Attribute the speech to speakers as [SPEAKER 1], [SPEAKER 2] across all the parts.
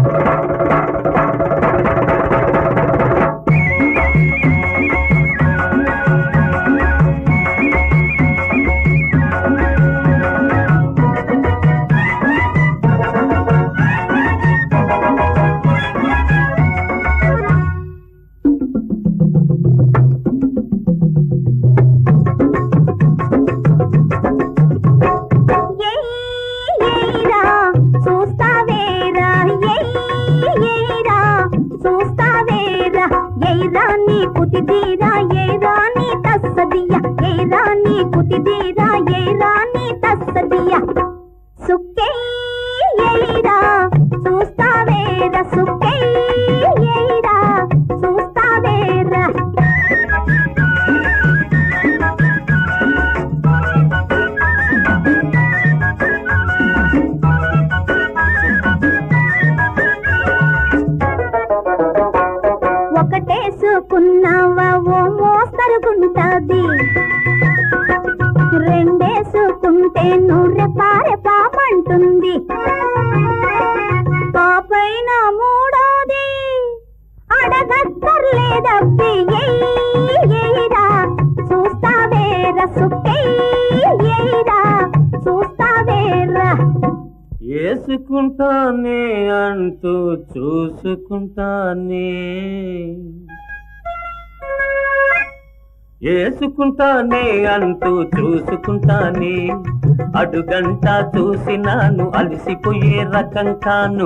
[SPEAKER 1] ఏయ్యేరా చూస్తావేరా ఏయ్యేరా చూస్తావేరా ఏరా నీ కుతిదీరా ఏరా నీ తస్సదియ ఏరా నీ కుతిదీరా ఏరా నీ తస్సదియ సుక్కే ఏరా చూస్తావేరా సుక్కే ఏరా చూస్తావేరా ఒకటేసుకున్నావా ఓ మోస్తరుగుంటది రెండేసుకుంటే నూరె పారె పాపంటుంది పాపైన మూడోది అడగక్కర్లేదబ్బి ఏయ్యేరా చూస్తావేరా సుక్కేయ్యేరా చూస్తావేరా
[SPEAKER 2] వేసుకుంటానే అంటూ చూసుకుంటానే వేసుకుంటానే అంటూ చూసుకుంటానే అడుగంట చూసినాను అలసిపోయే రకం కాను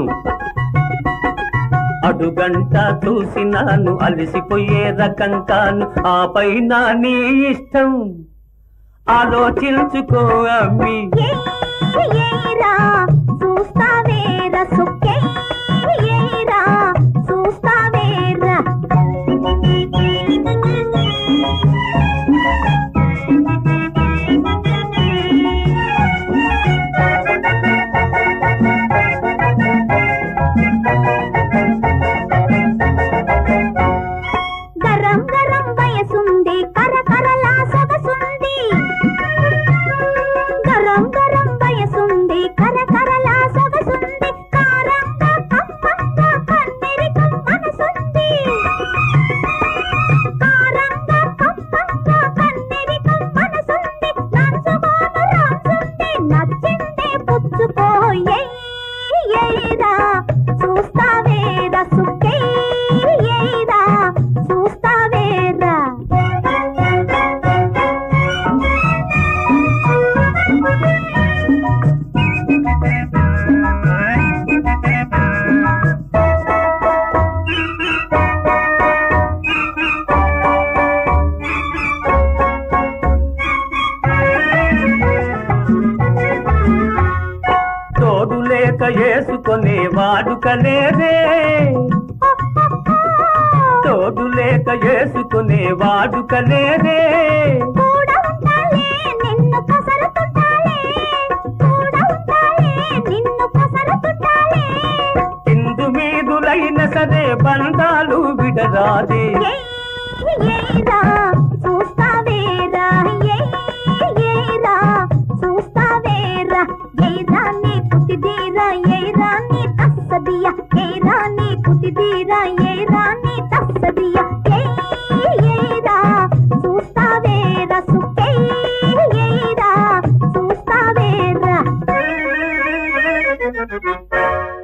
[SPEAKER 2] అడుగంట చూసినాను అలసిపోయే రకం కాను ఆ పైన నీ ఇష్టం ఆలోచించుకో అమ్మి
[SPEAKER 1] ఏయ్యేరా చూస్తావేరా సుక్కేయ్యేరా చూస్తావేరా గరం గరం వయసుంది కరకరలా సొగసుంది గరం గరం వయసుంది కరకరలా సొగసుంది కారంగా కమ్మంగా కన్నెరికం మనసుంది కారంగా కమ్మంగా కన్నెరికం మనసుంది నంచుకోను రాసుంది నచ్చింది పుచ్చుకో ఏయ్యేరా చూస్తావేరా సుక్కేయ్యేరా చూస్తావేరా
[SPEAKER 2] తోడు లేక వేసుకునే వాడుకలేదే తోడు లేక వేసుకునే వాడుకలేదే
[SPEAKER 1] కూడా ఉండాలే నిన్ను కసరతుండాలే కూడా ఉండాలే నిన్ను కసరతుండాలే
[SPEAKER 2] ఇందు మీదులైన సరే బంధాలు విడరాదే
[SPEAKER 1] ఏయ్యేరా చూస్తావేరా ఏయ్యేరా చూస్తావేరా ఏరా నీ కుతిదీరా ఏరా నీ తస్సదియ ఏరా నీ కుతిదీరా ఏరా నీ తస్సదియ ఏయ్యేరా చూస్తావేరా సుక్కేయ్యేరా చూస్తావేరా